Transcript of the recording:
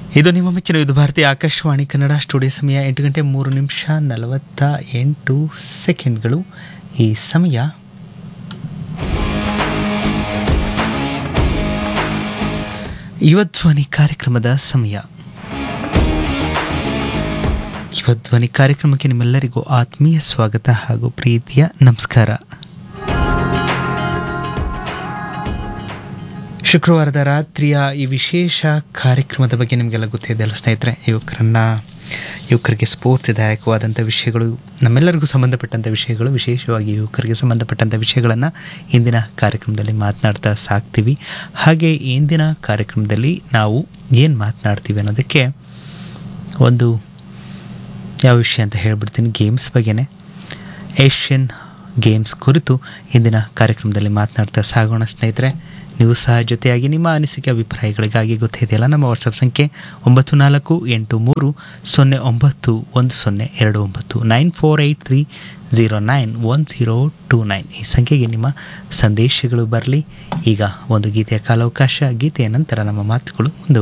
ಇದು ನಿಮ್ಮ ಮೆಚ್ಚಿನ ಇದು ಭಾರತೀಯ ಆಕಾಶವಾಣಿ ಕನ್ನಡ ಸ್ಟುಡಿಯೋ ಸಮಯ ಎಂಟು ಗಂಟೆ ಮೂರು ನಿಮಿಷ ನಲವತ್ತ ಎಂಟು ಸೆಕೆಂಡ್ಗಳು ಈ ಸಮಯ ಯುವಧ್ವನಿ ಕಾರ್ಯಕ್ರಮದ ಸಮಯ ಯುವಧ್ವನಿ ಕಾರ್ಯಕ್ರಮಕ್ಕೆ ನಿಮ್ಮೆಲ್ಲರಿಗೂ ಆತ್ಮೀಯ ಸ್ವಾಗತ ಹಾಗೂ ಪ್ರೀತಿಯ ನಮಸ್ಕಾರ ಶುಕ್ರವಾರದ ರಾತ್ರಿಯ ಈ ವಿಶೇಷ ಕಾರ್ಯಕ್ರಮದ ಬಗ್ಗೆ ನಿಮಗೆಲ್ಲ ಗೊತ್ತಿದೆ ಅಲ್ಲ ಸ್ನೇಹಿತರೆ ಯುವಕರನ್ನ ಯುವಕರಿಗೆ ಸ್ಫೂರ್ತಿದಾಯಕವಾದಂಥ ವಿಷಯಗಳು ನಮ್ಮೆಲ್ಲರಿಗೂ ಸಂಬಂಧಪಟ್ಟಂಥ ವಿಷಯಗಳು ವಿಶೇಷವಾಗಿ ಯುವಕರಿಗೆ ಸಂಬಂಧಪಟ್ಟಂಥ ವಿಷಯಗಳನ್ನು ಇಂದಿನ ಕಾರ್ಯಕ್ರಮದಲ್ಲಿ ಮಾತನಾಡ್ತಾ ಸಾಕ್ತೀವಿ ಹಾಗೆ ಇಂದಿನ ಕಾರ್ಯಕ್ರಮದಲ್ಲಿ ನಾವು ಏನು ಮಾತನಾಡ್ತೀವಿ ಅನ್ನೋದಕ್ಕೆ ಒಂದು ಯಾವ ವಿಷಯ ಅಂತ ಹೇಳ್ಬಿಡ್ತೀನಿ ಗೇಮ್ಸ್ ಬಗ್ಗೆನೇ ಏಷ್ಯನ್ ಗೇಮ್ಸ್ ಕುರಿತು ಇಂದಿನ ಕಾರ್ಯಕ್ರಮದಲ್ಲಿ ಮಾತನಾಡ್ತಾ ಸಾಗೋಣ ಸ್ನೇಹಿತರೆ ನೀವು ಸಹ ಜೊತೆಯಾಗಿ ನಿಮ್ಮ ಅನಿಸಿಕೆ ಅಭಿಪ್ರಾಯಗಳಿಗಾಗಿ ಗೊತ್ತಿದೆಯಲ್ಲ ನಮ್ಮ ವಾಟ್ಸಪ್ ಸಂಖ್ಯೆ ಒಂಬತ್ತು ನಾಲ್ಕು ಎಂಟು ಮೂರು ಸೊನ್ನೆ ಒಂಬತ್ತು ಒಂದು ಸೊನ್ನೆ ಎರಡು ಒಂಬತ್ತು nine four eight three zero nine one zero two nine ಈ ಸಂಖ್ಯೆಗೆ ನಿಮ್ಮ ಸಂದೇಶಗಳು ಬರಲಿ ಈಗ ಒಂದು ಗೀತೆಯ ಕಾಲಾವಕಾಶ ಗೀತೆಯ ನಂತರ ನಮ್ಮ ಮಾತುಗಳು ಮುಂದುವರಿ